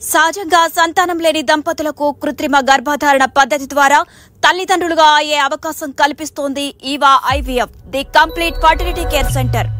సహజంగా సంతానం లేని దంపతులకు కృత్రిమ గర్భధారణ పద్ధతి ద్వారా తల్లిదండ్రులుగా అయ్యే అవకాశం కల్పిస్తోంది Eva IVF the complete fertility care centre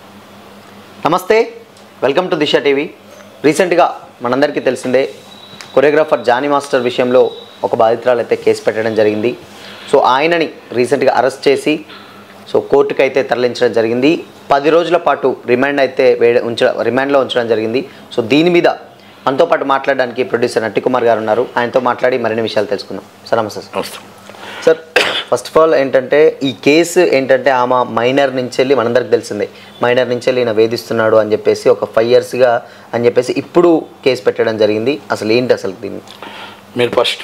నమస్తే వెల్కమ్ టు దిశ టీవీ రీసెంట్గా మనందరికీ తెలిసిందే కొరియోగ్రాఫర్ జానీ మాస్టర్ విషయంలో ఒక బాధితురాలు అయితే కేసు పెట్టడం జరిగింది సో ఆయనని రీసెంట్గా అరెస్ట్ చేసి సో కోర్టుకు అయితే తరలించడం జరిగింది పది రోజుల పాటు రిమాండ్ అయితే వేయ ఉంచ రిమాండ్లో ఉంచడం జరిగింది సో దీని మీద మనతో పాటు మాట్లాడడానికి ప్రొడ్యూసర్ నట్టికుమార్ గారు ఉన్నారు ఆయనతో మాట్లాడి మరిన్ని విషయాలు తెలుసుకుందాం సార్ నమస్తే సార్ నమస్తే సార్ ఫస్ట్ ఆఫ్ ఆల్ ఏంటంటే ఈ కేసు ఏంటంటే ఆమె మైనర్ నుంచి వెళ్ళి మనందరికి తెలిసిందే మైనర్ నుంచి వెళ్ళి ఈయన వేధిస్తున్నాడు అని చెప్పేసి ఒక ఫైవ్ ఇయర్స్గా అని చెప్పేసి ఇప్పుడు కేసు పెట్టడం జరిగింది అసలు ఏంటి అసలు దీన్ని మీరు first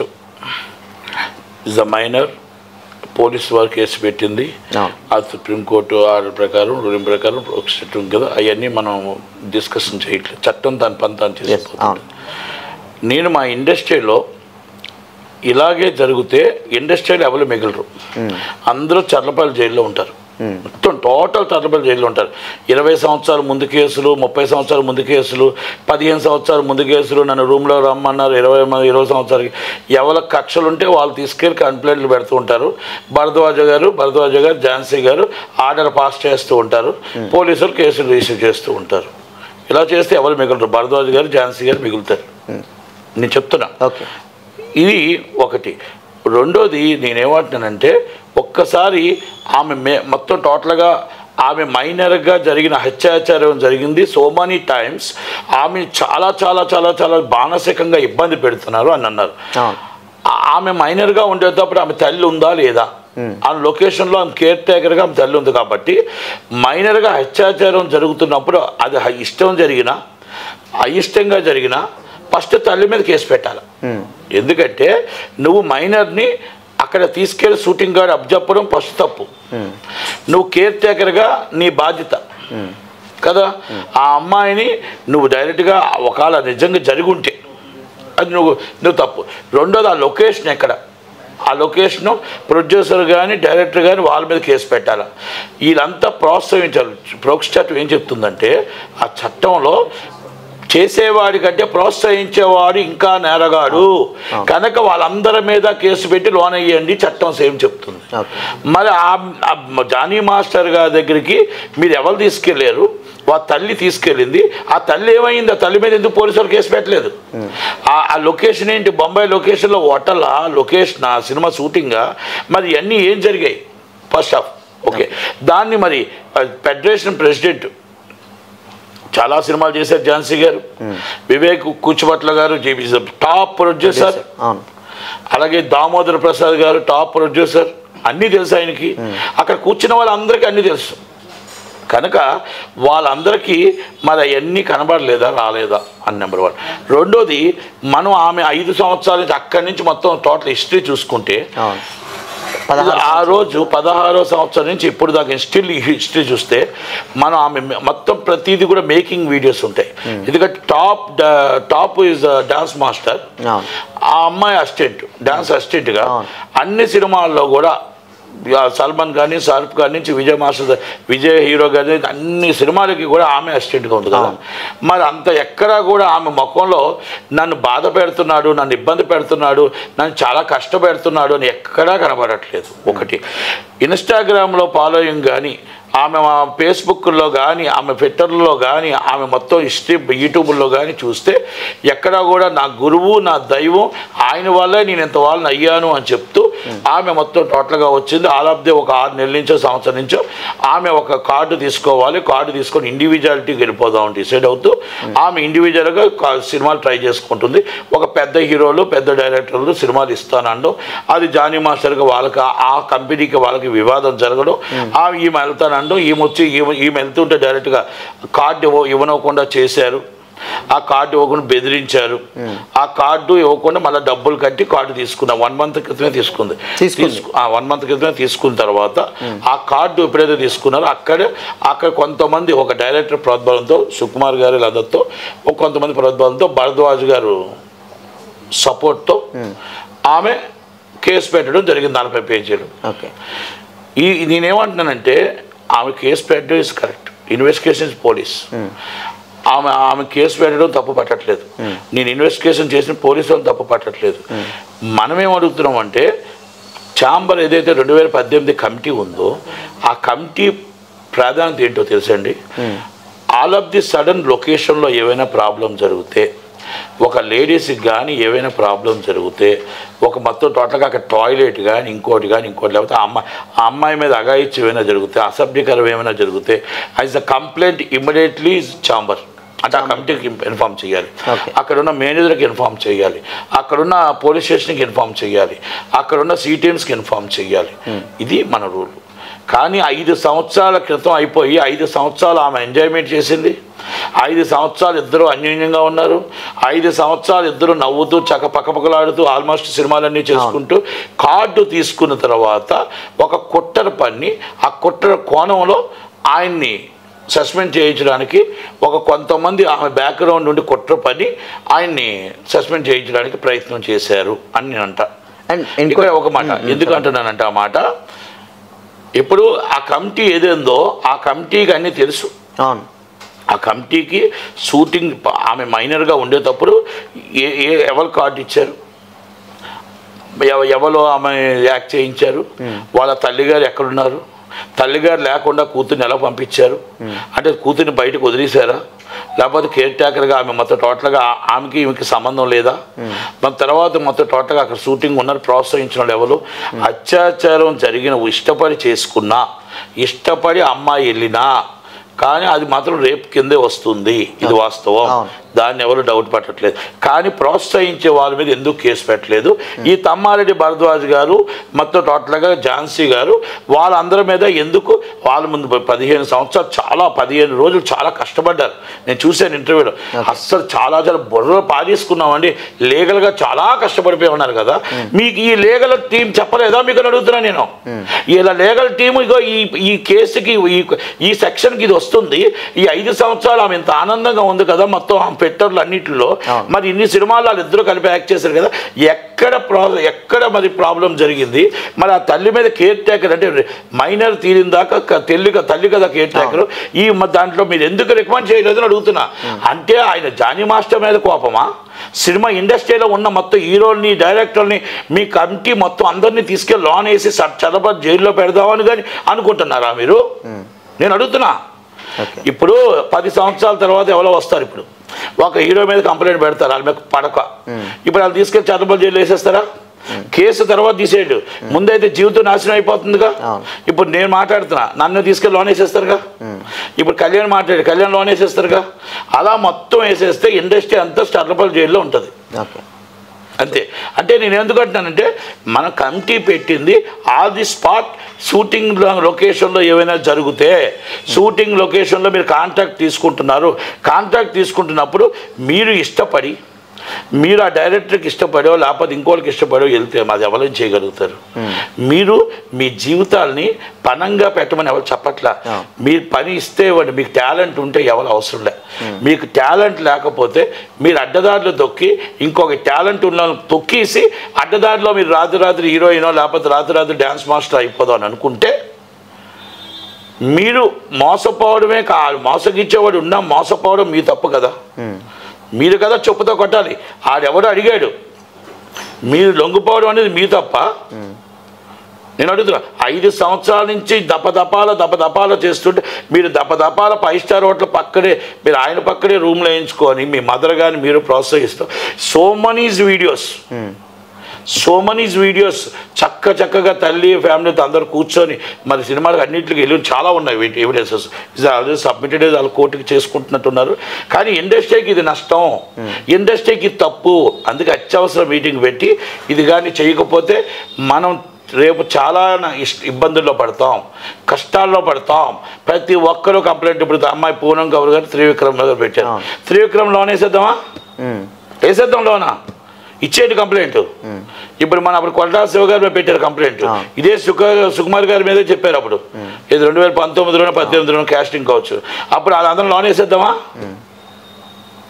is the minor police వారు కేసు పెట్టింది అవును. ఆ సుప్రీంకోర్టు ఆర్డర్ ప్రకారం రూలింగ్ ప్రకారం ఒక సెట్ ఉంది కదా అవన్నీ మనం డిస్కషన్ చేయట్లేదు చట్టం దాని పని తాను అవును. చేసుకుంటుంది నేను మా ఇండస్ట్రీలో ఇలాగే జరిగితే ఇండస్ట్రీలో ఎవరు మిగలరు అందరూ చర్లపల్లి జైల్లో ఉంటారు మొత్తం టోటల్ చర్లపల్లి జైల్లో ఉంటారు ఇరవై సంవత్సరాల ముందు కేసులు ముప్పై సంవత్సరాల ముందు కేసులు పదిహేను సంవత్సరాల ముందు కేసులు నన్ను రూమ్లో రమ్మన్నారు ఇరవై మంది ఇరవై సంవత్సరాలకి ఎవరి కక్షలు ఉంటే వాళ్ళు తీసుకెళ్ళి కంప్లైంట్లు పెడుతూ ఉంటారు భరద్వాజ గారు భరద్వాజ గారు ఝాన్సీ గారు ఆర్డర్ పాస్ చేస్తూ ఉంటారు పోలీసులు కేసులు రిసీవ్ చేస్తూ ఉంటారు ఇలా చేస్తే ఎవరు మిగలరు భరద్వాజ గారు ఝాన్సీ గారు మిగులుతారు నేను చెప్తున్నా ఓకే ఇది ఒకటి రెండోది నేనేమంటున్నానంటే ఒక్కసారి ఆమె మే మొత్తం టోటల్గా ఆమె మైనర్గా జరిగిన హత్యాచారం జరిగింది సో మెనీ టైమ్స్ ఆమె చాలా చాలా చాలా చాలా మానసికంగా ఇబ్బంది పెడుతున్నారు అని అన్నారు అవును ఆ- ఆమె మైనర్గా ఉండేటప్పుడు ఆమె తల్లి ఉందా లేదా ఆ లొకేషన్లో ఆమె కేర్ టేకర్గా ఆమె తల్లి ఉంది కాబట్టి మైనర్గా అత్యాచారం జరుగుతున్నప్పుడు అది హ- ఇష్టం జరిగినా అయిష్టంగా జరిగినా ఫస్ట్ తల్లి మీద కేసు పెట్టాలి ఎందుకంటే నువ్వు మైనర్ని అక్కడ తీసుకెళ్ళి షూటింగ్ గార్డ్ అప్పచెప్పడం ఫస్ట్ తప్పు నువ్వు కేర్ టేకర్గా నీ బాధ్యత కదా ఆ అమ్మాయిని నువ్వు డైరెక్ట్గా ఒకవేళ నిజంగా జరిగి ఉంటే అది నువ్వు నువ్వు తప్పు రెండోది ఆ లొకేషన్ ఎక్కడ ఆ లొకేషను ప్రొడ్యూసర్ కానీ డైరెక్టర్ కానీ వాళ్ళ మీద కేసు పెట్టాలి వీళ్ళంతా ప్రోత్సహించాలి ప్రోక్స్ చట్టం ఏం చెప్తుందంటే ఆ చట్టంలో చేసేవాడి కంటే ప్రోత్సహించేవాడు ఇంకా నేరగాడు కనుక వాళ్ళందరి మీద కేసు పెట్టి లోన్ అయ్యండి చట్టం సేమ్ చెప్తుంది ఓకే మరి ఆ- ఆ జానీ మాస్టర్ గారి దగ్గరికి మీరు ఎవరు తీసుకెళ్ళారు వాళ్ళ తల్లి తీసుకెళ్ళింది ఆ తల్లి ఏమైంది ఆ తల్లి మీద ఎందుకు పోలీసులు కేసు పెట్టలేదు ఆ ఆ లొకేషన్ ఏంటి బొంబాయి లొకేషన్లో హోటల్ ఆ లొకేషన్ ఆ సినిమా షూటింగా మరి ఇవన్నీ ఏం జరిగాయి ఫస్ట్ ఆఫ్ ఓకే దాన్ని మరి ఆ ఫెడరేషన్ ప్రెసిడెంట్ చాలా సినిమాలు చేశారు ఝాన్సీ గారు వివేక్ కూచిపట్ల గారు జీబీ టాప్ ప్రొడ్యూసర్ అవును అలాగే దామోదర ప్రసాద్ గారు టాప్ ప్రొడ్యూసర్ అన్నీ తెలుసు ఆయనకి అక్కడ కూర్చున్న వాళ్ళందరికీ అన్నీ తెలుసు కనుక వాళ్ళందరికీ మరి అవన్నీ కనబడలేదా రాలేదా అని నెంబర్ వన్ రెండోది మనం ఆమె ఐదు సంవత్సరాల నుంచి అక్కడి నుంచి మొత్తం టోటల్ హిస్టరీ చూసుకుంటే అవును పదహారు ఆ రోజు పదహారో సంవత్సరం నుంచి ఇప్పుడు దాకా స్టిల్ హిస్టరీ చూస్తే మనం ఆమె మొత్తం ప్రతిదీ కూడా మేకింగ్ వీడియోస్ ఉంటాయి ఎందుకంటే top top is dance master అవును ఆ అమ్మాయి అసిస్టెంట్ డాన్స్ అసిస్టెంట్గా అవును. అన్ని సినిమాల్లో కూడా ఇక సల్మాన్ కానీ షారుఖ్ ఖాన్ నుంచి Vijay master the- Vijay hero గారి అన్ని సినిమాలకి కూడా ఆమె అసిస్టెంట్గా ఉంది కదా మరి అంత ఎక్కడా కూడా ఆమె ముఖంలో నన్ను బాధ పెడుతున్నాడు నన్ను ఇబ్బంది పెడుతున్నాడు నన్ను చాలా కష్టపెడుతున్నాడు అని ఎక్కడా కనబడట్లేదు ఒకటి ఇన్స్టాగ్రామ్లో ఫాలోయింగ్ కానీ ఆమె మా ఫేస్బుక్లో కానీ ఆమె ట్విట్టర్లో కానీ ఆమె మొత్తం హిస్టరీ యూట్యూబ్లో కానీ చూస్తే ఎక్కడా కూడా నా గురువు నా దైవం ఆయన వల్లే నేను ఇంత వాళ్ళని అయ్యాను అని చెప్తూ ఆమె మొత్తం టోటల్గా వచ్చింది ఆల్ ఆఫ్ ది ఒక ఆరు నెలల నుంచో సంవత్సరం నుంచో ఆమె ఒక కార్డు తీసుకోవాలి కార్డు తీసుకొని ఇండివిజువాలిటీకి వెళ్ళిపోదాం డిసైడ్ అవుతూ ఆమె ఇండివిజువల్గా కా- సినిమాలు ట్రై చేసుకుంటుంది ఒక పెద్ద హీరోలు పెద్ద డైరెక్టర్లు సినిమాలు ఇస్తానండు అది జానీ మాస్టర్గా వాళ్ళకి ఆ- ఆ కంపెనీకి వాళ్ళకి వివాదం జరగడం ఆ ఈమె వెళ్తానండు ఈమె వచ్చి ఈమె ఈమె వెళ్తుంటే డైరెక్ట్గా కార్డు ఇవ్వ ఇవ్వనకుండా చేశారు ఆ కార్డు ఇవ్వకుండా బెదిరించారు ఆ కార్డు ఇవ్వకుండా మళ్ళీ డబ్బులు కట్టి కార్డు తీసుకున్నా వన్ మంత్ క్రితమే తీసుకుంది తీసుకుంది. తీసుకు- ఆ వన్ మంత్ క్రితమే తీసుకున్న తర్వాత ఆ కార్డు ఎప్పుడైతే తీసుకున్నారో అక్కడే అక్కడ కొంతమంది ఒక డైరెక్టర్ ప్రోద్బలంతో సుకుమార్ గారి లదత్తో ఒక కొంతమంది ప్రోద్బలంతో భరద్వాజ్ గారు సపోర్ట్తో ఆమె కేసు పెట్టడం జరిగింది నలభై పేజీలు ఓకే ఈ నేనేమంటున్నానంటే ఆమె కేసు పెట్టడం ఇస్ కరెక్ట్ ఇన్వెస్టిగేషన్ పోలీస్ ఆమె ఆమె కేసు పెట్టడం తప్పు పట్టట్లేదు నేను ఇన్వెస్టిగేషన్ చేసిన పోలీసు వాళ్ళు తప్పు పట్టట్లేదు మనమేం అడుగుతున్నాం అంటే ఛాంబర్ ఏదైతే రెండు వేల పద్దెనిమిది కమిటీ ఉందో ఆ కమిటీ ప్రాధాన్యత ఏంటో తెలుసండి ఆల్ ఆఫ్ ది సడన్ లొకేషన్లో ఏవైనా ప్రాబ్లం జరిగితే ఒక లేడీస్కి కానీ ఏవైనా ప్రాబ్లం జరిగితే ఒక మొత్తం టోటల్గా అక్కడ టాయిలెట్ కానీ ఇంకోటి కానీ ఇంకోటి లేకపోతే ఆ అమ్మాయి ఆ అమ్మాయి మీద అగాయిత్యం ఏమైనా జరిగితే అసభ్యకరం ఏమైనా జరిగితే as a complaint immediately chamber అంటే ఆ కమిటీకి ఇన్ఫామ్ చేయాలి Okay. అక్కడ ఉన్న మేనేజర్కి ఇన్ఫామ్ చేయాలి అక్కడున్న పోలీస్ స్టేషన్కి ఇన్ఫామ్ చేయాలి అక్కడున్న సీ టీమ్స్కి ఇన్ఫామ్ చేయాలి ఇది మన రూల్ కానీ ఐదు సంవత్సరాల క్రితం అయిపోయి ఐదు సంవత్సరాలు ఆమె ఎంజాయ్మెంట్ చేసింది ఐదు సంవత్సరాలు ఇద్దరు అన్యోన్యంగా ఉన్నారు ఐదు సంవత్సరాలు ఇద్దరు నవ్వుతూ చక్క పక్కపక్కలాడుతూ ఆల్మోస్ట్ సినిమాలన్నీ చేసుకుంటూ కార్డు తీసుకున్న తర్వాత ఒక కుట్టర్ పన్ని ఆ కుట్టర్ కోణంలో ఆయన్ని సస్పెండ్ చేయించడానికి ఒక కొంతమంది ఆమె బ్యాక్గ్రౌండ్ నుండి కుట్ర పని ఆయన్ని సస్పెండ్ చేయించడానికి ప్రయత్నం చేశారు అని నేను అంట అండ్ ఇక్కడ ఇంకో ఒక మాట ఎందుకు అంటున్నానంటే ఆ మాట ఇప్పుడు ఆ కమిటీ ఏదేందో ఆ కమిటీకి అన్నీ తెలుసు అవును ఆ కమిటీకి షూటింగ్ ప- ఆమె మైనర్గా ఉండేటప్పుడు ఏ ఏ ఎవరు కార్డు ఇచ్చారు ఎవ- ఎవరు ఆమె యాక్ట్ చేయించారు వాళ్ళ తల్లిగారు ఎక్కడున్నారు తల్లిగారు లేకుండా కూతుర్ని ఎలా పంపించారు అంటే కూతుర్ని బయటకు వదిలేశారా లేకపోతే కేర్ టేకర్గా ఆమె మొత్తం టోటల్గా ఆ- ఆమెకి ఈమెకి సంబంధం లేదా మన తర్వాత మొత్తం టోటల్గా అక్కడ షూటింగ్ ఉన్నారు ప్రోత్సహించిన వాళ్ళు ఎవరు అత్యాచారం జరిగిన ఇష్టపడి చేసుకున్నా ఇష్టపడి అమ్మాయి వెళ్ళినా కానీ అది మాత్రం రేపు కిందే వస్తుంది ఇది వాస్తవం అవును. దాన్ని ఎవరు డౌట్ పట్టట్లేదు కానీ ప్రోత్సహించే వాళ్ళ మీద ఎందుకు కేసు పెట్టలేదు ఈ తమ్మారెడ్డి భరద్వాజ్ గారు మొత్తం టోటల్గా ఝాన్సీ గారు వాళ్ళందరి మీద ఎందుకు వాళ్ళ ముందు పదిహేను సంవత్సరాలు చాలా పదిహేను రోజులు చాలా కష్టపడ్డారు నేను చూశాను ఇంటర్వ్యూలో అస్సలు చాలా చాలా బుర్ర పాడేసుకున్నామండి లీగల్గా చాలా కష్టపడిపోయి ఉన్నారు కదా మీకు ఈ లీగల్ టీం చెప్పలేదా మీకు అని అడుగుతున్నా నేను ఇలా లీగల్ టీం ఇగో ఈ ఈ కేసుకి ఈ ఈ సెక్షన్కి ఇది వస్తుంది ఈ ఐదు సంవత్సరాలు ఆమె ఇంత ఆనందంగా ఉంది కదా మొత్తం ఆమె పెట్టర్లు అన్నింటిలో అవును. మరి ఇన్ని సినిమాలు వాళ్ళు ఇద్దరు కలిపి యాక్ట్ చేశారు కదా ఎక్కడ ప్రాబ్లం ఎక్కడ మరి ప్రాబ్లం జరిగింది మరి ఆ తల్లి మీద కేర్ టేకర్ అంటే మైనర్ తీరిన దాకా క- తల్లి క- తల్లి కదా కేర్ టేకర్ ఈ మ- దాంట్లో మీరు ఎందుకు రికమెండ్ చేయలేదు అని అడుగుతున్నా అంటే ఆయన జానీ మాస్టర్ మీద కోపమా సినిమా ఇండస్ట్రీలో ఉన్న మొత్తం హీరోల్ని డైరెక్టర్ని మీ కమిటీ మొత్తం అందరినీ తీసుకెళ్ళి లోన్ వేసి చదప జైల్లో పెడదామని కానీ అనుకుంటున్నారా మీరు నేను అడుగుతున్నా ఓకే ఇప్పుడు పది సంవత్సరాల తర్వాత ఎవరో వస్తారు ఇప్పుడు ఒక హీరో మీద కంప్లైంట్ పెడతారు వాళ్ళ మీద పడక ఇప్పుడు వాళ్ళు తీసుకెళ్ళి చదపలు జైలు వేసేస్తారా కేసు తర్వాత తీసేయడు ముందైతే జీవితం నాశనం అయిపోతుందిగా అవును. ఇప్పుడు నేను మాట్లాడుతున్నా నన్ను తీసుకెళ్ళి లోన్ వేసేస్తారుగా ఇప్పుడు కళ్యాణ్ మాట్లాడి కళ్యాణ్ లోన్ వేసేస్తారుగా అలా మొత్తం వేసేస్తే ఇండస్ట్రీ అంతా స్టర్లపల్లి జైల్లో ఉంటుంది ఓకే అంతే అంటే నేను ఎందుకు అంటున్నానంటే మన కమిటీ పెట్టింది ఆల్ ది స్పాట్ షూటింగ్ లొకేషన్లో ఏమైనా జరిగితే షూటింగ్ లొకేషన్లో మీరు కాంట్రాక్ట్ తీసుకుంటున్నారు కాంట్రాక్ట్ తీసుకుంటున్నప్పుడు మీరు ఇష్టపడి మీరు ఆ డైరెక్టర్కి ఇష్టపడో లేకపోతే ఇంకోళ్ళకి ఇష్టపడో వెళ్తే మాది ఎవరైనా చేయగలుగుతారు మీరు మీ జీవితాల్ని పనంగా పెట్టమని ఎవరు చెప్పట్లా Yeah. మీరు పని ఇస్తే ఇవ్వండి మీకు టాలెంట్ ఉంటే ఎవరు అవసరం లే మీకు టాలెంట్ లేకపోతే మీరు అడ్డదారిలో తొక్కి ఇంకొక టాలెంట్ ఉన్న వాళ్ళని తొక్కేసి అడ్డదారిలో మీరు రాత్రి రాత్రి హీరోయినో లేకపోతే రాత్రి రాత్రి డ్యాన్స్ మాస్టర్ అయిపోదాం అని అనుకుంటే మీరు మోసపోవడమే కా మోసగిచ్చేవాడు ఉన్నా మోసపోవడం మీ తప్పు కదా మీరు కదా చెప్పుతో కొట్టాలి ఆడెవడో అడిగాడు మీరు లొంగిపోవడం అనేది మీ తప్ప నేను అడుగుతున్నా ఐదు సంవత్సరాల నుంచి దపదపాల దపదపాల చేస్తుంటే మీరు దపదపాల ఫైవ్ స్టార్ హోటల్ పక్కనే మీరు ఆయన పక్కనే రూమ్లో వేయించుకొని మీ మదర్ కానీ మీరు ప్రోత్సహిస్తూ so many's videos so many's videos చక్క చక్కగా తల్లి ఫ్యామిలీతో అందరూ కూర్చొని మరి సినిమాలకు అన్నింటికి వెళ్ళి చాలా ఉన్నాయి వీటి ఎవిడెన్సెస్ ఇది ఆల్రెడీ సబ్మిటెడ్ వాళ్ళు కోర్టుకి చేసుకుంటున్నట్టున్నారు కానీ ఇండస్ట్రీకి ఇది నష్టం ఇండస్ట్రీకి ఇది తప్పు అందుకే అత్యవసర మీటింగ్ పెట్టి ఇది కానీ చేయకపోతే మనం రేపు చాలా నా ఇష్- ఇబ్బందుల్లో పడతాం కష్టాల్లో పడతాం ప్రతి ఒక్కరూ కంప్లైంట్ ఇప్పుడు అమ్మాయి పూనం గౌర్ గారు త్రివిక్రమ్ గారు పెట్టారు అవును. త్రివిక్రమ్ లోన్ వేసేద్దామా ఉమ్. వేసేద్దాం లోనా ఇచ్చేటి కంప్లైంట్ ఇప్పుడు మన అప్పుడు కొల్టా శివ గారి మీద పెట్టారు కంప్లైంట్ ఆ. ఇదే సుఖ సుకుమార్ గారి మీదే చెప్పారు అప్పుడు ఇది రెండు వేల పంతొమ్మిదిలోనే పద్దెనిమిదిలోనే కాస్టింగ్ కావచ్చు అప్పుడు వాళ్ళందరం లోన్ వేసేద్దామా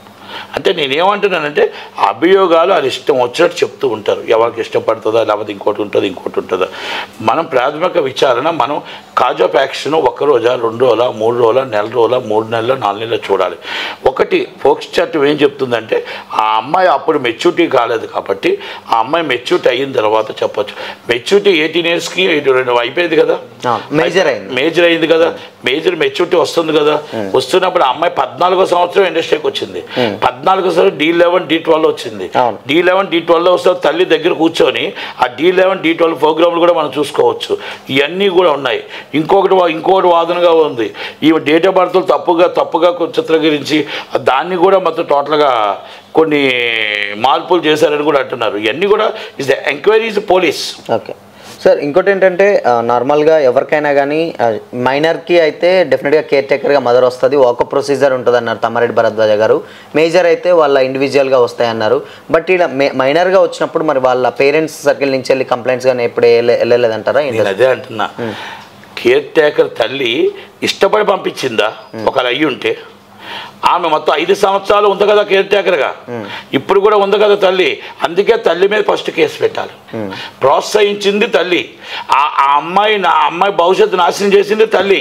అంటే నేనేమంటున్నానంటే అభియోగాలు అది ఇష్టం వచ్చినట్టు చెప్తూ ఉంటారు ఎవరికి ఇష్టపడుతుందా లేకపోతే ఇంకోటి ఉంటుంది ఇంకోటి ఉంటుందా మనం ప్రాథమిక విచారణ మనం కాజ్ ఆఫ్ యాక్షన్ ఒక రోజా రెండు రోజుల మూడు రోజుల నెల రోజుల మూడు నెలల నాలుగు నెలలు చూడాలి ఒకటి ఫోక్స్ చట్టం ఏం చెప్తుందంటే ఆ అమ్మాయి అప్పుడు మెచ్యూరిటీ కాలేదు కాబట్టి ఆ అమ్మాయి మెచ్యూరిటీ అయిన తర్వాత చెప్పొచ్చు మెచ్యూరిటీ ఎయిటీన్ ఇయర్స్కి రెండు అయిపోయింది కదా మేజర్ అయింది మేజర్ అయింది కదా మేజర్ మెచ్యూరిటీ వస్తుంది కదా వస్తున్నప్పుడు ఆ అమ్మాయి పద్నాలుగో సంవత్సరం ఇండస్ట్రీకి వచ్చింది పద్నాలుగో సంవత్సరం డి లెవెన్ డి ట్వెల్వ్ వచ్చింది అవును. డి లెవెన్ డి ట్వెల్వ్ వస్తే తల్లి దగ్గర కూర్చొని ఆ డి లెవెన్ డి ట్వెల్వ్ ప్రోగ్రాంలు కూడా మనం చూసుకోవచ్చు ఇవన్నీ కూడా ఉన్నాయి ఇంకొకటి వా- ఇంకొకటి వాదనగా ఉంది ఈ డేట్ ఆఫ్ బర్త్లు తప్పుగా తప్పుగా కొ- చిత్రీకరించి దాన్ని కూడా మొత్తం టోటల్గా కొన్ని మార్పులు చేశారని కూడా అంటున్నారు ఇవన్నీ కూడా is the enquiries police okay sir ఇంకోటి ఏంటంటే ఆ, నార్మల్గా ఎవరికైనా కానీ ఆ, మైనర్కి అయితే డెఫినెట్గా కేర్ టేకర్గా మదర్ వస్తుంది ఒక ప్రొసీజర్ ఉంటుంది అన్నారు తమ్మారెడ్డి భరద్వాజ గారు మేజర్ అయితే వాళ్ళ ఇండివిజువల్గా వస్తాయి అన్నారు బట్ ఇలా మే మైనర్గా వచ్చినప్పుడు మరి వాళ్ళ పేరెంట్స్ సర్కిల్ నుంచి వెళ్ళి కంప్లైంట్స్ కానీ ఎప్పుడు వెళ్ళే- వెళ్ళలేదంటారా ఏంటి నేను అదే అంటున్నా కేర్ టేకర్ తల్లి ఇష్టపడి పంపించిందా ఒకరు అయ్యి ఉంటే ఆమె మొత్తం ఐదు సంవత్సరాలు ఉంది కదా కేర్ టేకర్గా ఇప్పుడు కూడా ఉంది కదా తల్లి అందుకే తల్లి మీద ఫస్ట్ కేసు పెట్టాలి ప్రోత్సహించింది తల్లి ఆ ఆ అమ్మాయి నా అమ్మాయి భవిష్యత్తు నాశనం చేసింది తల్లి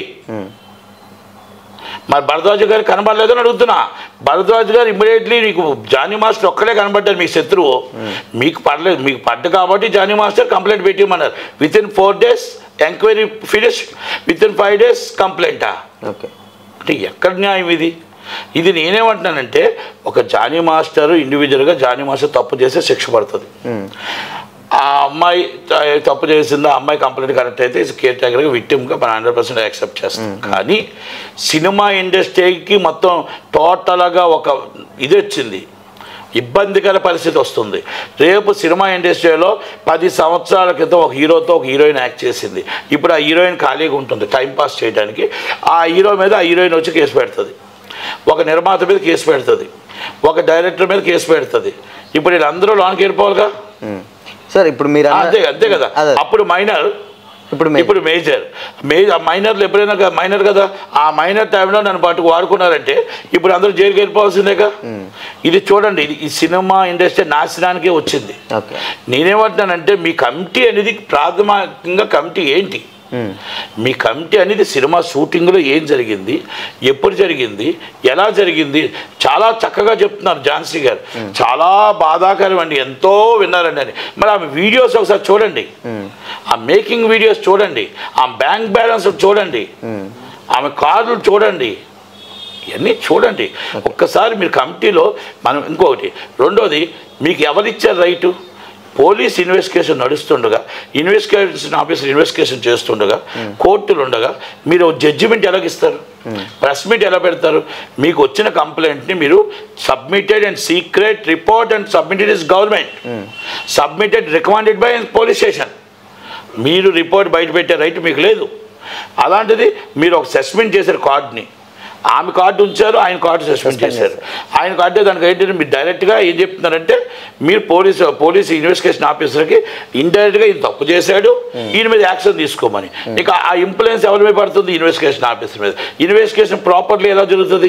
మరి భరద్వాజ్ గారు కనబడలేదని అడుగుతున్నా భరద్వాజ్ గారు ఇమ్మీడియట్లీ నీకు జానీ మాస్టర్ ఒక్కడే కనబడ్డారు మీ శత్రువు మీకు పడలేదు మీకు పడ్డ కాబట్టి జానీ మాస్టర్ కంప్లైంట్ పెట్టిమన్నారు within four days enquiry finish within five days కంప్లైంటా ఓకే అంటే ఎక్కడ న్యాయం ఇది ఇది నేనేమంటున్నానంటే ఒక జానీ మాస్టర్ ఇండివిజువల్గా జానీ మాస్టర్ తప్పు చేస్తే శిక్ష పడుతుంది ఆ అమ్మాయి త- తప్పు చేసింది ఆ అమ్మాయి కంప్లైంట్ కరెక్ట్ అయితే కేర్ టేకర్గా విక్టిమ్గా మనం హండ్రెడ్ పర్సెంట్ యాక్సెప్ట్ చేస్తాం కానీ సినిమా ఇండస్ట్రీకి మొత్తం టోటల్గా ఒక ఇది వచ్చింది ఇబ్బందికర పరిస్థితి వస్తుంది రేపు సినిమా ఇండస్ట్రీలో పది సంవత్సరాల క్రితం ఒక హీరోతో ఒక హీరోయిన్ యాక్ట్ చేసింది ఇప్పుడు ఆ హీరోయిన్ ఖాళీగా ఉంటుంది టైం పాస్ చేయడానికి ఆ హీరో మీద ఆ హీరోయిన్ వచ్చి కేసు పెడుతుంది ఒక నిర్మాత మీద కేసు పెడుతుంది ఒక డైరెక్టర్ మీద కేసు పెడుతుంది ఇప్పుడు వీళ్ళందరూ లోనికి వెళ్ళిపోవాలిగా సార్ ఇప్పుడు మీరు అన్న- అంతే అంతే కదా అదే అప్పుడు మైనర్ ఇప్పుడు మీ- ఇప్పుడు మేజర్ మేజర్ మైనర్లు ఎప్పుడైనా క- మైనర్ కదా ఆ మైనర్ టైంలో నన్ను పట్టుకు వాడుకున్నారంటే ఇప్పుడు అందరూ జైలుకి వెళ్ళిపోవాల్సిందేగా ఇది చూడండి ఇది ఈ సినిమా ఇండస్ట్రీ నాశనానికే వచ్చింది ఓకే నేనేమంటున్నానంటే మీ కమిటీ అనేది ప్రాథమికంగా కమిటీ ఏంటి మీ కమిటీ అనేది సినిమా షూటింగ్లో ఏం జరిగింది ఎప్పుడు జరిగింది ఎలా జరిగింది చాలా చక్కగా చెప్తున్నారు ఝాన్సీ గారు చాలా బాధాకరం అండి ఎంతో విన్నారండి అని మరి ఆమె వీడియోస్ ఒకసారి చూడండి ఆ మేకింగ్ వీడియోస్ చూడండి ఆ బ్యాంక్ బ్యాలెన్స్ చూడండి ఆమె కార్డులు చూడండి ఇవన్నీ చూడండి ఒక్కసారి మీరు కమిటీలో మనం ఇంకొకటి రెండోది మీకు ఎవరిచ్చారు రైటు పోలీస్ ఇన్వెస్టిగేషన్ నడుస్తుండగా ఇన్వెస్టిగేషన్ ఆఫీసర్ ఇన్వెస్టిగేషన్ చేస్తుండగా కోర్టులు ఉండగా మీరు జడ్జిమెంట్ ఎలాగిస్తారు ప్రెస్ మీట్ ఎలా పెడతారు మీకు వచ్చిన కంప్లైంట్ని మీరు submitted and secret report and submitted is government submitted recommended by police station మీరు రిపోర్ట్ బయట పెట్టే రైట్ మీకు లేదు అలాంటిది మీరు ఒక సస్పెండ్ చేశారు కార్డుని ఆమె కార్డు ఉంచారు ఆయన కార్డు సస్పెండ్ చేశారు ఆయన కార్డు దానికి ఏంటంటే మీరు డైరెక్ట్గా ఏం చెప్తున్నారంటే మీరు పోలీసు పోలీసు ఇన్వెస్టిగేషన్ ఆఫీసర్కి ఇండైరెక్ట్గా ఈయన తప్పు చేశాడు ఈయన మీద యాక్షన్ తీసుకోమని ఇక ఆ ఇంప్లుయెన్స్ ఎవరి మీద పడుతుంది ఇన్వెస్టిగేషన్ ఆఫీసర్ మీద ఇన్వెస్టిగేషన్ ప్రాపర్లీ ఎలా జరుగుతుంది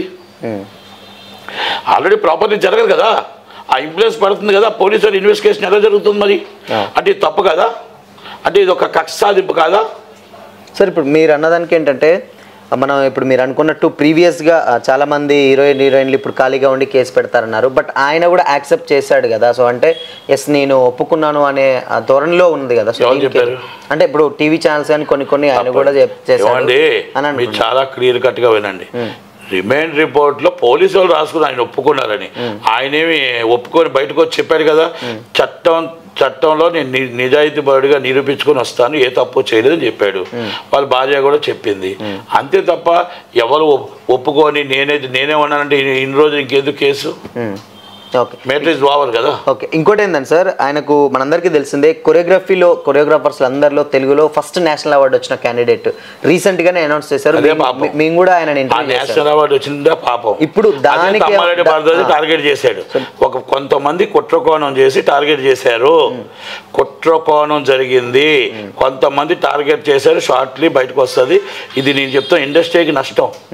ఆల్రెడీ ప్రాపర్లీ జరగదు కదా ఆ ఇంప్లుయెన్స్ పడుతుంది కదా పోలీసు వారి ఇన్వెస్టిగేషన్ ఎలా జరుగుతుంది మరి అంటే ఇది తప్పు కదా అంటే ఇది ఒక కక్ష సాధింపు కాదా సార్ ఇప్పుడు మీరు అన్నదానికి ఏంటంటే మనం ఇప్పుడు మీరు అనుకున్నట్టు ప్రీవియస్గా చాలా మంది హీరోయిన్ హీరోయిన్లు ఇప్పుడు ఖాళీగా ఉండి కేసు పెడతారన్నారు బట్ ఆయన కూడా యాక్సెప్ట్ చేశాడు కదా సో అంటే ఎస్ నేను ఒప్పుకున్నాను అనే ఆ ధోరణిలో ఉంది కదా సో ఎవరు దీనికి- చెప్పారు? అంటే ఇప్పుడు టీవీ ఛానల్స్ కానీ కొన్ని కొన్ని ఆయన కూడా చెప్- చేశాడు ఏమండి అని మీరు అనుకుంటున్నాను. చాలా క్లియర్ కట్గా వినండి రిమైండ్ రిపోర్ట్లో పోలీసు వాళ్ళు రాసుకుని ఆయన ఒప్పుకున్నారని ఆయనేమి ఒప్పుకొని బయటకు వచ్చి చెప్పాడు కదా చట్టం చట్టంలో నేను ని- నిజాయితీ పరుడిగా నిరూపించుకొని వస్తాను ఏ తప్పు చేయలేదని చెప్పాడు వాళ్ళ భార్య కూడా చెప్పింది అంతే తప్ప ఎవరు ఒప్- ఒప్పుకొని నేనే నేనే ఉన్నానంటే ఇన్ని- ఇన్ని రోజులు ఇంకెందుకు కేసు మ్మ్. ఓకే మేటర్ ఇస్ ఓవర్ కదా ఓకే ఇంకోటి ఏంటంటే సార్ ఆయనకు మనందరికీ తెలిసిందే కొరియోగ్రఫీలో కొరియోగ్రాఫర్స్ అందరిలో తెలుగులో ఫస్ట్ నేషనల్ అవార్డు వచ్చిన క్యాండిడేట్ రీసెంట్ గానే అనౌన్స్ చేశారు అదే మేము- పాపం. మేము కూడా ఆయన ఆ ఇంటర్వ్యూ చేశారు నేషనల్ అవార్డు వచ్చిందా పాపం ఇప్పుడు దానికి- తమ్మారెడ్డి దా- భారద్వాజ్ ఆ. టార్గెట్ చేశాడు ఒక కొంతమంది కుట్రకోణం చేసి టార్గెట్ చేశారు కుట్రకోణం జరిగింది కొంతమంది టార్గెట్ చేశారు షార్ట్లీ బయటకు వస్తుంది ఇది నేను చెప్తాను ఇండస్ట్రీకి నష్టం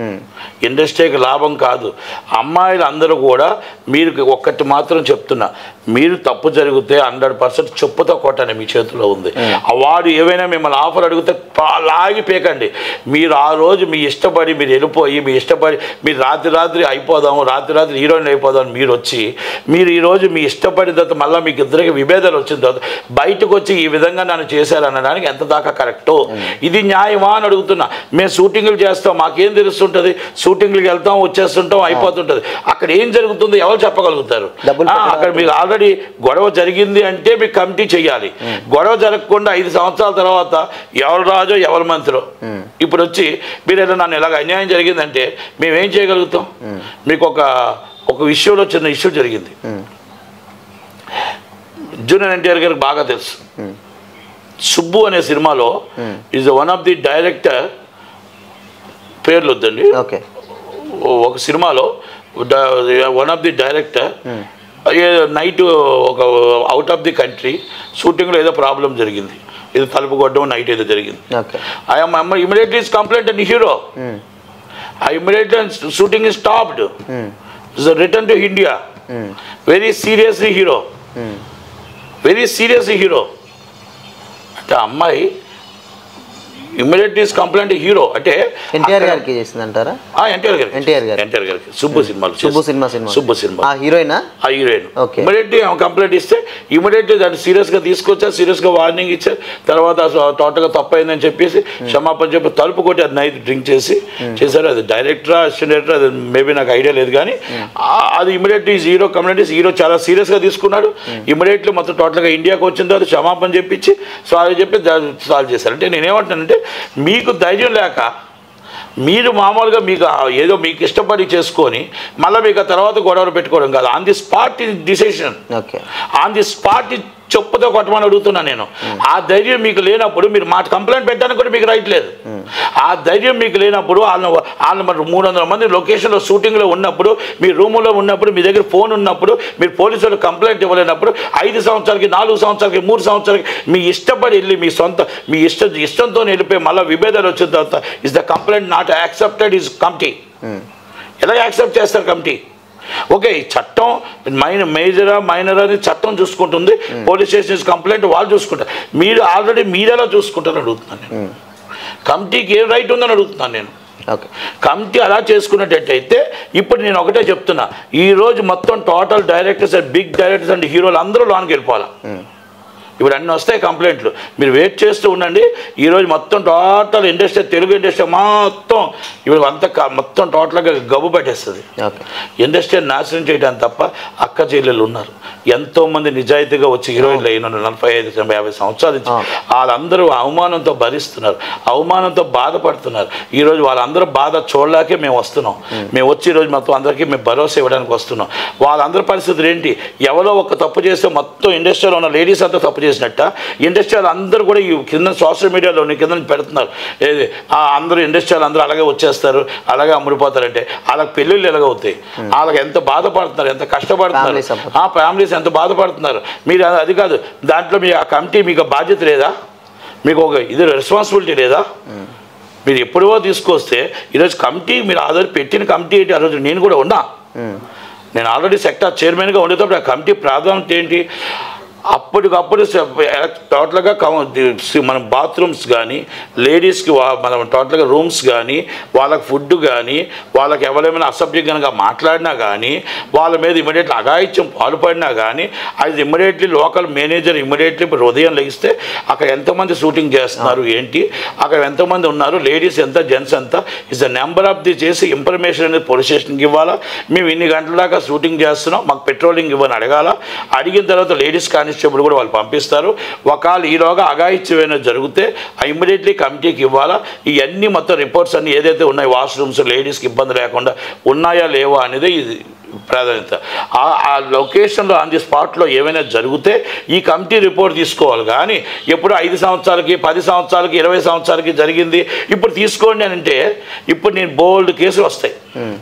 ఇండస్ట్రీకి లాభం కాదు అమ్మాయిలు అందరూ కూడా మీరు ఒక్కటి మాత్రం చెప్తున్నా మీరు తప్పు జరిగితే హండ్రెడ్ పర్సెంట్ చెప్పుతో కొట్టండి మీ చేతిలో ఉంది ఆ వాడు ఏవైనా మిమ్మల్ని ఆఫర్ అడిగితే పా- లాగి పేకండి మీరు ఆ రోజు మీ ఇష్టపడి మీరు వెళ్ళిపోయి మీ ఇష్టపడి మీరు రాత్రి రాత్రి అయిపోదాం రాత్రి రాత్రి హీరోయిన్ అయిపోదాం అని మీరు వచ్చి మీరు ఈరోజు మీ ఇష్టపడిన తర్వాత మళ్ళీ మీకు ఇద్దరికి విభేదాలు వచ్చిన తర్వాత బయటకు వచ్చి ఈ విధంగా నన్ను చేశారు అనడానికి ఎంత దాకా కరెక్టో ఇది న్యాయమా అని అడుగుతున్నా మేము షూటింగ్లు చేస్తాం మాకేం తెలుస్తుంటుంది షూటింగ్లకు వెళ్తాం వచ్చేస్తుంటాం అయిపోతుంటుంది అక్కడ ఏం జరుగుతుందో ఎవరు చెప్పగలుగుతారు డబ్బులు ఆ, అక్కడ మీకు ఆల్రెడీ గొడవ జరిగింది అంటే మీకు కమిటీ చేయాలి గొడవ జరగకుండా ఐదు సంవత్సరాల తర్వాత ఎవరు రాజో ఎవరు మంత్రో ఇప్పుడు వచ్చి మీరు ఏదో నన్ను ఇలాగ అన్యాయం జరిగిందంటే మేము ఏం చేయగలుగుతాం మీకు ఒక ఒక విషయంలో చిన్న ఇష్యూ జరిగింది జూనియర్ ఎన్టీఆర్ గారికి బాగా తెలుసు సుబ్బు అనే సినిమాలో is one of the director పేర్లు వద్దండి ఓకే ఒక సినిమాలో one of the director night ఒక అవుట్ ఆఫ్ ది కంట్రీ షూటింగ్లో ఏదో ప్రాబ్లం జరిగింది ఏదో తలుపు కొట్టడం నైట్ ఏదో జరిగింది ఓకే ఐ అమ్మ immediately is complaint and hero I immediately shooting is stopped is return to India very seriously hero very serious hero అంటే ఆ అమ్మాయి ఇమ్మీడియట్ ఈస్ కంప్లైంట్ హీరో అంటే ఎన్టీఆర్ అక్కడ- గారికి చేసిందంటారా ఆ, ఎన్టీఆర్ గారికి ఎన్టీఆర్ గారు. ఎన్టీఆర్ గారికి సుబ్బు సినిమాలు సుబ్బు చేసి- సినిమా సినిమా సుబ్బు సినిమా ఆ హీరోయినా ఆ హీరోయిన్ Okay. ఇమీడియట్లీ ఆమె కంప్లైంట్ ఇస్తే ఇమీడియట్లీ దాన్ని సీరియస్గా తీసుకొచ్చారు సీరియస్గా వార్నింగ్ ఇచ్చారు తర్వాత అసలు టోటల్గా తప్పైందని చెప్పేసి క్షమాపణ చెప్పి తలుపు కొట్టి అది నైట్ డ్రింక్ చేసి చేశారు అది డైరెక్టరా అసిస్టెంట్ డైరెక్టర్ అది మేబీ నాకు ఐడియా లేదు కానీ ఆ- అది ఇమీడియట్లీ హీరో కమ్యూనిటీస్ హీరో చాలా సీరియస్గా తీసుకున్నాడు ఇమీడియట్లీ మొత్తం టోటల్గా ఇండియాకి వచ్చిన తర్వాత క్షమాపణ చెప్పించి సారీ చెప్పి సాల్వ్ చేశారు అంటే నేనేమంటానంటే మీకు ధైర్యం లేక మీరు మామూలుగా మీకు ఆ ఏదో మీకు ఇష్టపడి చేసుకొని మళ్ళీ మీకు ఆ తర్వాత గొడవలు పెట్టుకోవడం కాదు on the spot decision okay on the spot చెప్పుతో కొట్టమని అడుగుతున్నా నేను ఆ ధైర్యం మీకు లేనప్పుడు మీరు మాట కంప్లైంట్ పెట్టడానికి కూడా మీకు రైట్ లేదు ఆ ధైర్యం మీకు లేనప్పుడు వాళ్ళని వాళ్ళని మరి మూడు వందల మంది లొకేషన్లో షూటింగ్లో ఉన్నప్పుడు మీ రూములో ఉన్నప్పుడు మీ దగ్గర ఫోన్ ఉన్నప్పుడు మీరు పోలీసులు కంప్లైంట్ ఇవ్వలేనప్పుడు ఐదు సంవత్సరాలకి నాలుగు సంవత్సరాలకి మూడు సంవత్సరాలకి మీ ఇష్టపడి వెళ్ళి మీ సొంత మీ ఇష్ట ఇష్టంతో వెళ్ళిపోయి మళ్ళీ విభేదాలు వచ్చిన తర్వాత is the complaint not accepted is committee ఎలా యాక్సెప్ట్ చేస్తారు కమిటీ ఓకే ఈ చట్టం మైనర్ మేజరా మైనర్ అని చట్టం చూసుకుంటుంది పోలీస్ స్టేషన్ కంప్లైంట్ వాళ్ళు చూసుకుంటారు మీరు ఆల్రెడీ మీరెలా చూసుకుంటారని అడుగుతున్నాను నేను కమిటీకి ఏం రైట్ ఉందని అడుగుతున్నాను నేను ఓకే కమిటీ అలా చేసుకున్నట్టయితే ఇప్పుడు నేను ఒకటే చెప్తున్నా ఈ రోజు మొత్తం total directors and big directors and హీరోలు అందరూ లోనికి వెళ్ళిపోవాలి ఇప్పుడు అన్నీ వస్తాయి కంప్లైంట్లు మీరు వెయిట్ చేస్తూ ఉండండి ఈరోజు మొత్తం టోటల్ ఇండస్ట్రీ తెలుగు ఇండస్ట్రీ మొత్తం ఇప్పుడు అంతా క- మొత్తం టోటల్గా గబ్బు పెట్టేస్తుంది ఓకే ఇండస్ట్రీని నాశనం చేయడానికి తప్ప అక్క చెల్లెలు ఉన్నారు ఎంతోమంది నిజాయితీగా వచ్చి హీరోయిన్లు అయిన నలభై ఐదు యాభై సంవత్సరాలు ఇచ్చి అవును. వాళ్ళందరూ అవమానంతో భరిస్తున్నారు అవమానంతో బాధపడుతున్నారు ఈరోజు వాళ్ళందరూ బాధ చూడలేకే మేము వస్తున్నాం మేము వచ్చి ఈరోజు మొత్తం అందరికీ మేము భరోసా ఇవ్వడానికి వస్తున్నాం వాళ్ళందరి పరిస్థితులు ఏంటి ఎవరో ఒక తప్పు చేస్తే మొత్తం ఇండస్ట్రీలో ఉన్న లేడీస్ అంతా తప్పు చేసినట్ట ఇండస్ట్రీలు అందరూ కూడా ఈ కింద సోషల్ మీడియాలో కింద పెడుతున్నారు ఏది ఆ అందరూ ఇండస్ట్రీలు అందరూ అలాగే వచ్చేస్తారు అలాగే అమ్ముడిపోతారంటే వాళ్ళకి పెళ్ళిళ్ళు ఎలాగవుతాయి వాళ్ళకి ఎంత బాధపడుతున్నారు ఎంత కష్టపడుతున్నారు Family support. ఆ ఫ్యామిలీస్ ఎంత బాధపడుతున్నారు మీరు అది- అది కాదు దాంట్లో మీ ఆ కమిటీ మీకు బాధ్యత లేదా మీకు ఒక ఇది రెస్పాన్సిబిలిటీ లేదా మీరు ఎప్పుడో తీసుకొస్తే ఈరోజు కమిటీ మీరు ఆల్రెడీ పెట్టిన కమిటీ ఏంటి ఆ రోజు నేను కూడా ఉన్నా నేను ఆల్రెడీ సెక్టార్ చైర్మన్గా ఉండేటప్పుడు ఆ కమిటీ ప్రాధాన్యత ఏంటి అప్పటికప్పుడు స- ఎలక్- టోటల్గా కమ- ది- సి- మన బాత్రూమ్స్ కానీ లేడీస్కి వా- మనం టోటల్గా రూమ్స్ కానీ వాళ్ళకి ఫుడ్ కానీ వాళ్ళకి ఎవరైనా అసభ్యం కనుక మాట్లాడినా కానీ వాళ్ళ మీద ఇమీడియట్లీ అఘాయిత్యం పాల్పడినా కానీ అది ఇమీడియట్లీ లోకల్ మేనేజర్ ఇమీడియట్లీ ఇప్పుడు ఉదయం లెగిస్తే అక్కడ ఎంతమంది షూటింగ్ చేస్తున్నారు ఏంటి అక్కడ ఎంతమంది ఉన్నారు లేడీస్ ఎంత జెంట్స్ ఎంత is the number of the చేసి ఇన్ఫర్మేషన్ అనేది పోలీస్ స్టేషన్కి ఇవ్వాలా మేము ఇన్ని గంటల దాకా షూటింగ్ చేస్తున్నాం మాకు పెట్రోలింగ్ ఇవ్వని అడగాల అడిగిన తర్వాత లేడీస్ కానిస్టేబుల్ కూడా వాళ్ళు పంపిస్తారు ఒకవేళ ఈలోగా అఘాయిత్యం ఏమైనా జరిగితే ఇమ్మీడియట్లీ కమిటీకి ఇవ్వాలా ఇవన్నీ మొత్తం రిపోర్ట్స్ అన్ని ఏదైతే ఉన్నాయి వాష్రూమ్స్ లేడీస్కి ఇబ్బంది లేకుండా ఉన్నాయా లేవా అనేది ఇది ప్రాధాన్యత ఆ- ఆ లొకేషన్లో ఆన్ ది స్పాట్లో ఏమైనా జరిగితే ఈ కమిటీ రిపోర్ట్ తీసుకోవాలి కానీ ఎప్పుడు ఐదు సంవత్సరాలకి పది సంవత్సరాలకి ఇరవై సంవత్సరాలకి జరిగింది ఇప్పుడు తీసుకోండి అని అంటే ఇప్పుడు నేను బోల్డ్ కేసులు వస్తాయి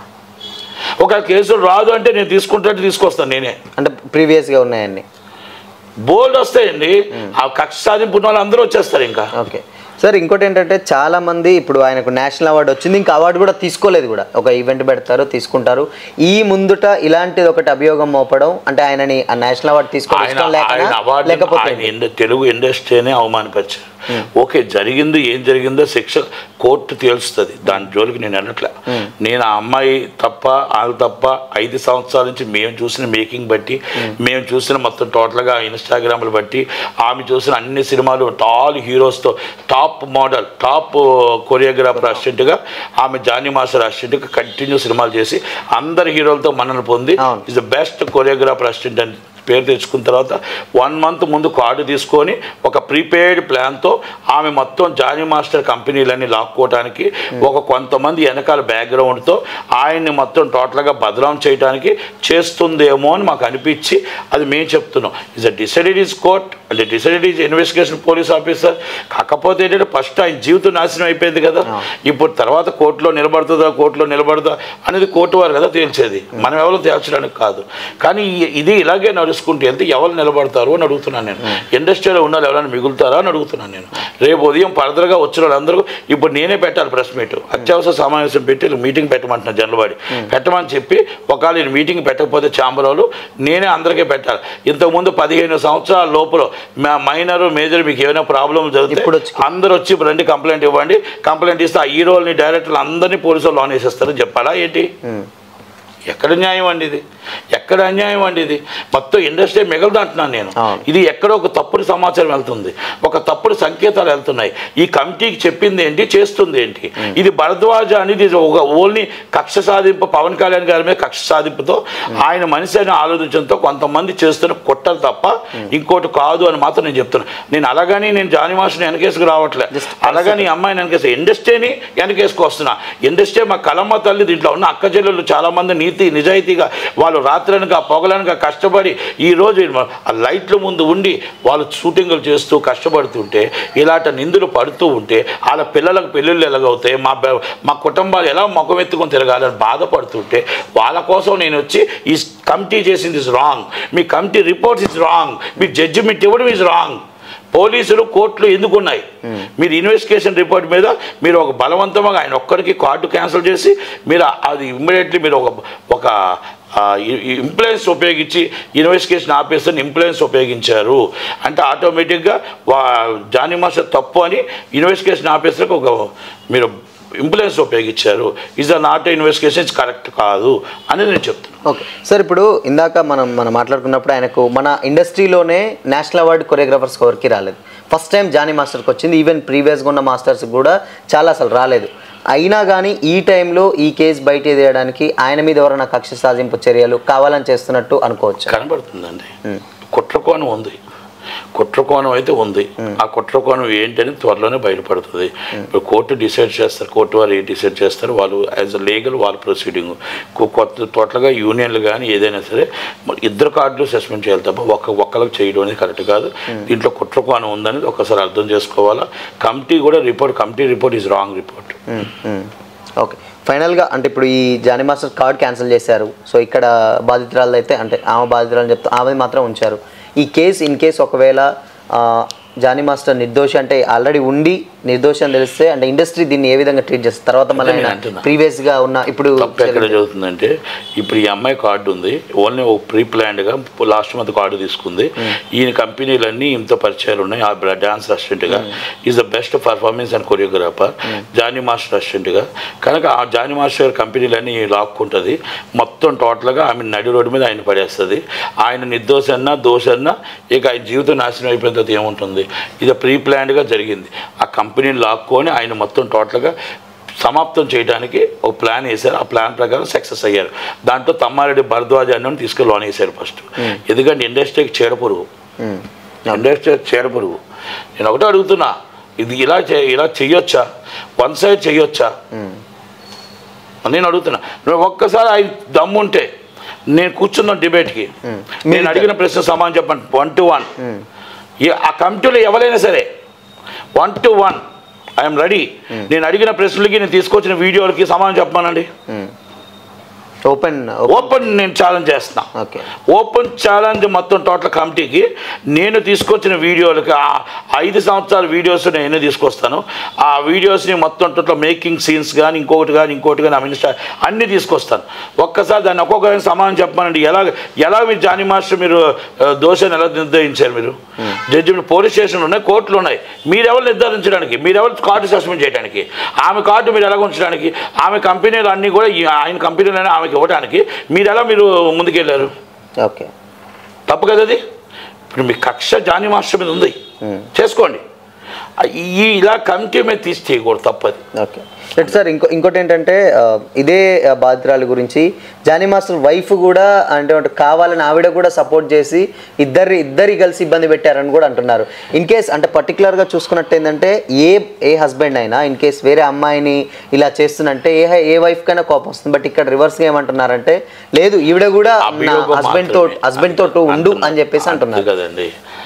ఒక కేసులు రాదు అంటే నేను తీసుకుంటే తీసుకొస్తాను నేనే అంటే ప్రీవియస్గా ఉన్నాయండి బోల్డ్ వస్తాయండి ఆ కక్ష సాధింపున్న వాళ్ళు అందరూ వచ్చేస్తారు ఇంకా ఓకే సార్ ఇంకోటి ఏంటంటే చాలా మంది ఇప్పుడు ఆయనకు నేషనల్ అవార్డు వచ్చింది ఇంకా అవార్డు కూడా తీసుకోలేదు కూడా ఒక ఈవెంట్ పెడతారు తీసుకుంటారు ఈ ముందుట ఇలాంటిది ఒకటి అభియోగం మోపడం అంటే ఆయనని ఆ నేషనల్ అవార్డు తీసుకోవడం ఆయన ఇష్టం లేకనా? ఆయన అవార్డు లేకపోతే ఆయన ఇండ- తెలుగు ఇండస్ట్రీనే అవమానపరిచారు ఓకే జరిగింది ఏం జరిగిందో శిక్ష కోర్టు తేల్చుతుంది దాని జోలికి నేను అనట్లే నేను ఆ అమ్మాయి తప్ప వాళ్ళు తప్ప ఐదు సంవత్సరాల నుంచి మేము చూసిన మేకింగ్ బట్టి మేము చూసిన మొత్తం టోటల్గా ఇన్స్టాగ్రామ్లు బట్టి ఆమె చూసిన అన్ని సినిమాలు టాల్ హీరోస్తో టాప్ మోడల్ టాప్ కొరియోగ్రాఫర్ అసిస్టెంట్గా ఆమె జానీ మాస్టర్ అసిస్టెంట్గా కంటిన్యూ సినిమాలు చేసి అందరి హీరోలతో మన్నలు పొంది అవును. Is the best choreographer assistant అని పేరు తెచ్చుకున్న తర్వాత వన్ మంత్ ముందు కార్డు తీసుకొని ఒక ప్రీపెయిడ్ ప్లాన్తో ఆమె మొత్తం జానీ మాస్టర్ కంపెనీలన్నీ లాక్కోవడానికి ఒక కొంతమంది వెనకాల బ్యాక్గ్రౌండ్తో ఆయన్ని మొత్తం టోటల్గా బదనాం చేయడానికి చేస్తుందేమో అని మాకు అనిపించి అది మేము చెప్తున్నాం is a decided is court అంటే decided is investigation police officer కాకపోతే ఏంటంటే ఫస్ట్ ఆయన జీవితం నాశనం అయిపోయింది కదా ఇప్పుడు తర్వాత కోర్టులో నిలబడుతుందా కోర్టులో నిలబడదా అనేది కోర్టు వారు కదా తేల్చేది మనం ఎవరు తేల్చడానికి కాదు కానీ ఈ- ఇది ఇలాగే నడుచుకుంటే వెళ్తే ఎవరు నిలబడతారు అని అడుగుతున్నాను నేను ఇండస్ట్రీలో ఉన్న వాళ్ళు ఎవరైనా మిగులుతారా అని అడుగుతున్నాను నేను రేపు ఉదయం ఫర్దర్గా వచ్చిన వాళ్ళందరూ ఇప్పుడు నేనే పెట్టాలి ప్రెస్ మీట్ అత్యవసర సమావేశం పెట్టి వీళ్ళకి మీటింగ్ పెట్టమంటున్నాను జనరల్వాడి పెట్టమని చెప్పి ఒకవేళ నేను మీటింగ్ పెట్టకపోతే ఛాంబర్ వాళ్ళు నేనే అందరికీ పెట్టాలి ఇంతకుముందు పదిహేను సంవత్సరాల లోపల మా మైనర్ మేజర్ మీకు ఏమైనా ప్రాబ్లం జరిగితే ఇప్పుడు వచ్చి- అందరూ వచ్చి రండి కంప్లైంట్ ఇవ్వండి కంప్లైంట్ ఇస్తే ఆ హీరోల్ని డైరెక్టర్లు అందరినీ పోలీసులు లోన్ వేసేస్తారని చెప్పాలా ఏంటి ఎక్కడ న్యాయం అండి ఇది ఎక్కడ అన్యాయం అండి ఇది మొత్తం ఇండస్ట్రీ మిగలదు అంటున్నాను నేను అవును. ఇది ఎక్కడో ఒక తప్పుడు సమాచారం వెళ్తుంది ఒక తప్పుడు సంకేతాలు వెళ్తున్నాయి ఈ కమిటీకి చెప్పింది ఏంటి చేస్తుంది ఏంటి ఇది భరద్వాజ అనేది ఇది ఒక ఓన్లీ కక్ష సాధింపు పవన్ కళ్యాణ్ గారి మీద కక్ష సాధింపుతో ఆయన మనిషి అనే ఆలోచించడంతో కొంతమంది చేస్తున్న కుట్రలు తప్ప ఇంకోటి కాదు అని మాత్రం నేను చెప్తున్నాను నేను అలాగని నేను జానీ మాస్టర్ని వెనకేసుకు రావట్లే Just అలాగని ఈ అమ్మాయిని వెనకేసి ఇండస్ట్రీని వెనకేసుకు వస్తున్నా ఇండస్ట్రీ మా కలమ్మ తల్లి దీంట్లో ఉన్న అక్క చెల్లెలు చాలా మంది నీతి నిజాయితీగా వాళ్ళు రాత్రనక పొగలనక కష్టపడి ఈ రోజు ఆ లైట్ల ముందు ఉండి వాళ్ళు షూటింగులు చేస్తూ కష్టపడుతుంటే ఇలాంటి నిందులు పడుతూ ఉంటే వాళ్ళ పిల్లలకు పెళ్ళిళ్ళు ఎలాగవుతాయి మా బ- మా కుటుంబాలు ఎలా ముఖం ఎత్తుకొని తిరగాలని బాధపడుతుంటే వాళ్ళ కోసం నేను వచ్చి ఈ కమిటీ చేసింది ఇస్ రాంగ్ మీ కమిటీ రిపోర్ట్స్ ఇస్ రాంగ్ మీ జడ్జిమెంట్ ఇవ్వడం ఇస్ రాంగ్ పోలీసులు కోర్టులు ఎందుకు ఉన్నాయి మీరు ఇన్వెస్టిగేషన్ రిపోర్ట్ మీద మీరు ఒక బలవంతంగా ఆయన ఒక్కరికి కార్డు క్యాన్సిల్ చేసి మీరు అది ఇమ్మీడియట్లీ మీరు ఒక ఒక ఇంప్లూయెన్స్ ఉపయోగించి ఇన్వెస్టిగేషన్ ఆఫీసర్ని ఇంప్లూయెన్స్ ఉపయోగించారు అంటే ఆటోమేటిక్గా వా జానీ మాస్టర్ తప్పు అని ఇన్వెస్టిగేషన్ ఆఫీసర్కి ఒక మీరు ఇంప్లూయెన్స్ ఉపయోగించారు is a not investigation correct కాదు అని నేను చెప్తున్నాను ఓకే సార్ ఇప్పుడు ఇందాక మనం మనం మాట్లాడుకున్నప్పుడు ఆయనకు మన ఇండస్ట్రీలోనే నేషనల్ అవార్డు కొరియోగ్రాఫర్స్ ఎవరికి రాలేదు ఫస్ట్ టైం జానీ మాస్టర్కి వచ్చింది ఈవెన్ ప్రీవియస్గా ఉన్న మాస్టర్స్ కూడా చాలా అసలు రాలేదు అయినా కానీ ఈ టైంలో ఈ కేసు బయట తీయడానికి ఆయన మీద ఎవరైనా కక్ష సాధింపు చర్యలు కావాలని చేస్తున్నట్టు అనుకోవచ్చు కనబడుతుందండి కుట్రకోణం ఉంది కుట్రకోణం అయితే ఉంది ఆ కుట్రకోణం ఏంటని త్వరలోనే బయటపడుతుంది ఇప్పుడు కోర్టు డిసైడ్ చేస్తారు కోర్టు వారు ఏం డిసైడ్ చేస్తారు వాళ్ళు యాజ్ అ లీగల్ వాళ్ళ ప్రొసీడింగ్ కొత్త తోటలుగా యూనియన్లు కానీ ఏదైనా సరే మరి ఇద్దరు కార్డులు సస్పెండ్ చేయాలి తప్ప ఒక్క ఒక్కరికి చేయడం అనేది కరెక్ట్ కాదు దీంట్లో కుట్రకోణం ఉందనేది ఒకసారి అర్థం చేసుకోవాలా కమిటీ కూడా report committee report is wrong report hmm, hmm. Okay ఫైనల్గా అంటే ఇప్పుడు ఈ జానీ మాస్టర్ కార్డ్ క్యాన్సిల్ చేశారు సో ఇక్కడ బాధితురాలు అయితే అంటే ఆమె బాధితురాలు చెప్తా ఆమె మాత్రం ఉంచారు ఈ కేసు ఇన్ కేసు ఒకవేళ ఆ, జానీ మాస్టర్ నిర్దోషి అంటే ఆల్రెడీ ఉండి నిర్దోషి అని తెలిస్తే అంటే ఇండస్ట్రీ దీన్ని ఏ విధంగా ట్రీట్ చేస్తారు తర్వాత మళ్ళీ అదే నేను ఆయన అంటున్నా. ప్రీవియస్గా ఉన్న ఇప్పుడు తప్పు ఎక్కడ జరుగుతుందంటే ఇప్పుడు ఈ అమ్మాయి కార్డు ఉంది ఓన్లీ ఒక ప్రీ ప్లాన్డ్గా లాస్ట్ మంత్ కార్డు తీసుకుంది ఈయన కంపెనీలన్నీ ఇంత పరిచయాలు ఉన్నాయి ఆ డాన్స్ అసిస్టెంట్గా is the best performance and choreographer Jani master అసిస్టెంట్గా కనుక ఆ జానీ మాస్టర్ గారి కంపెనీలన్నీ లాక్కుంటుంది మొత్తం టోటల్గా ఆమె నడి రోడ్డు మీద ఆయన పడేస్తుంది ఆయన నిర్దోషన్నా దోషన్నా ఇక ఆయన జీవితం నాశనం అయిపోయిన తర్వాత ఏముంటుంది ఇది ప్రీ ప్లాన్డ్గా జరిగింది ఆ కంపెనీని లాక్కొని ఆయన మొత్తం టోటల్గా సమాప్తం చేయడానికి ఒక ప్లాన్ వేశారు ఆ ప్లాన్ ప్రకారం సక్సెస్ అయ్యారు దాంట్లో తమ్మారెడ్డి భరద్వాజ్ అన్న తీసుకెళ్ళి లోన్ వేశారు ఫస్ట్ ఎందుకంటే ఇండస్ట్రీకి చీడపురుగు మ్మ్. ఇండస్ట్రీ చీడపురుగు నేను ఒకటే అడుగుతున్నా ఇది ఇలా చే ఇలా చెయ్యొచ్చా వన్ సైడ్ చెయ్యొచ్చా నేను అడుగుతున్నా నువ్వు ఒక్కసారి ఆయన దమ్ముంటే నేను కూర్చున్నాను డిబేట్కి నేను అడిగిన ప్రశ్న సమాధానం చెప్పండి వన్ టు వన్ ఆ కమిటీలో ఎవరైనా సరే one two one I'm ready నేను అడిగిన ప్రశ్నలకి నేను తీసుకొచ్చిన వీడియోలకి సమాధానం చెప్పమానండి మ్మ్. ఓపెన్ ఓపెన్ నేను ఛాలెంజ్ చేస్తున్నా ఓకే ఓపెన్ ఛాలెంజ్ మొత్తం టోటల్ కమిటీకి నేను తీసుకొచ్చిన వీడియోలకి ఆ ఐదు సంవత్సరాల వీడియోస్ నేను తీసుకొస్తాను ఆ వీడియోస్ని మొత్తం టోటల్ మేకింగ్ సీన్స్ కానీ ఇంకొకటి కానీ ఇంకోటి కానీ మినిస్టర్ అన్నీ తీసుకొస్తాను ఒక్కసారి దాన్ని ఒక్కొక్కరికి సమానం చెప్పమనండి ఎలా ఎలా మీరు జానీ మాస్టర్ మీరు ఆ, దోషాన్ని ఎలా నిర్ధారించారు మీరు జడ్జిమెంట్ పోలీస్ స్టేషన్లు ఉన్నాయి కోర్టులు ఉన్నాయి మీరెవరు నిర్ధారించడానికి మీరెవరు కార్డు సస్పెండ్ చేయడానికి ఆమె కార్డు మీరు ఎలా ఉంచడానికి ఆమె కంపెనీలు అన్నీ కూడా ఈ ఆయన కంపెనీలనే ఆమెకి ఇవ్వడానికి మీరు ఎలా మీరు ముందుకెళ్ళారు ఓకే తప్పు కదా అది ఇప్పుడు మీ కక్ష జానీ మాస్టర్ మీద ఉంది చేసుకోండి ఆ, ఈ ఇలా కమిటీ మీద తీసి చేయకూడదు తప్పది ఓకే రైట్ సార్ ఇంకో ఇంకోటి ఏంటంటే ఆ, ఇదే ఆ, బాధితురాలి గురించి జానీ మాస్టర్ వైఫ్ కూడా అంటే అంటే కావాలని ఆవిడ కూడా సపోర్ట్ చేసి ఇద్దరి ఇద్దరి కలిసి ఇబ్బంది పెట్టారని కూడా అంటున్నారు ఇన్ కేస్ అంటే పర్టికులర్గా చూసుకున్నట్టు ఏంటంటే ఏ ఏ హస్బెండ్ అయినా ఇన్ కేస్ వేరే అమ్మాయిని ఇలా చేస్తుందంటే ఏ ఏ వైఫ్ కైనా కోపం వస్తుంది బట్ ఇక్కడ రివర్స్గా ఏమంటున్నారంటే లేదు ఈవిడ కూడా నా అభియోగం హస్బెండ్ తో మాత్రమే. హస్బెండ్ తోటి ఉండు అని చెప్పేసి అంతే అంటున్నారు కదండి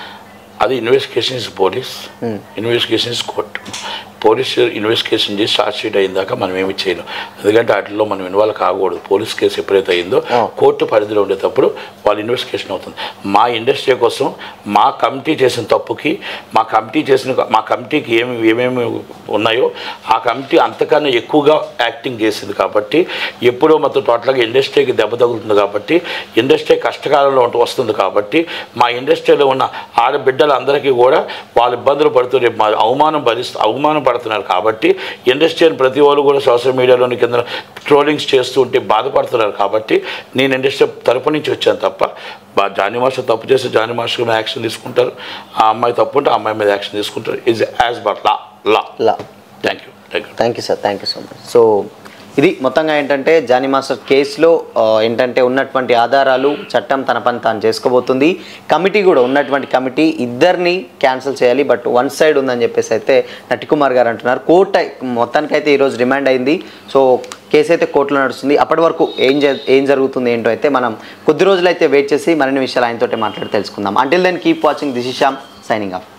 అది investigation is police investigation is court police investigation చేసి చార్జ్ షీట్ అయిన దాకా మనం ఏమి చేయలేం ఎందుకంటే వాటిలో మనం ఇన్వాల్వ్ కాకూడదు పోలీస్ కేసు ఎప్పుడైతే అయిందో Oh. కోర్టు పరిధిలో ఉండేటప్పుడు వాళ్ళ ఇన్వెస్టిగేషన్ అవుతుంది మా ఇండస్ట్రీ కోసం మా కమిటీ చేసిన తప్పుకి మా కమిటీ చేసిన మా కమిటీకి ఏమి ఏమేమి ఉన్నాయో ఆ కమిటీ అంతకన్నా ఎక్కువగా యాక్టింగ్ చేసింది కాబట్టి ఎప్పుడో మొత్తం టోటల్గా ఇండస్ట్రీకి దెబ్బ తగులుతుంది కాబట్టి ఇండస్ట్రీ కష్టకాలంలో ఉంటూ వస్తుంది కాబట్టి మా ఇండస్ట్రీలో ఉన్న ఆడబిడ్డలందరికీ కూడా వాళ్ళు ఇబ్బందులు పడుతూ రేపు మా అవమానం భరిస్తూ అవమానం పడుతున్నారు కాబట్టి ఇండస్ట్రీని ప్రతి వాళ్ళు కూడా సోషల్ మీడియాలోని కింద ట్రోలింగ్స్ చేస్తూ ఉంటే బాధపడుతున్నారు కాబట్టి నేను ఇండస్ట్రీ తరపు నుంచి వచ్చాను తప్ప బా జానీ మాస్టర్ తప్పు చేస్తే జానీ మాస్టర్ మీద యాక్షన్ తీసుకుంటారు ఆ అమ్మాయి తప్పు ఉంటే ఆ అమ్మాయి మీద యాక్షన్ తీసుకుంటారు is as but law law law thank you thank you thank you sir thank you so much so ఇది మొత్తంగా ఏంటంటే జానీ మాస్టర్ కేసులో ఆ, ఏంటంటే ఉన్నటువంటి ఆధారాలు చట్టం తన పని తాను చేసుకోబోతుంది కమిటీ కూడా ఉన్నటువంటి కమిటీ ఇద్దరిని క్యాన్సిల్ చేయాలి బట్ వన్ సైడ్ ఉందని చెప్పేసి అయితే నటికుమార్ గారు అంటున్నారు కోర్టు మొత్తానికైతే ఈరోజు రిమాండ్ అయింది సో కేసు అయితే కోర్టులో నడుస్తుంది అప్పటి వరకు ఏం జ ఏం జరుగుతుంది ఏంటో అయితే మనం కొద్ది రోజులు అయితే వెయిట్ చేసి మరిన్ని విషయాలు ఆయనతోటే మాట్లాడి తెలుసుకుందాం until then keep watching this Isham signing of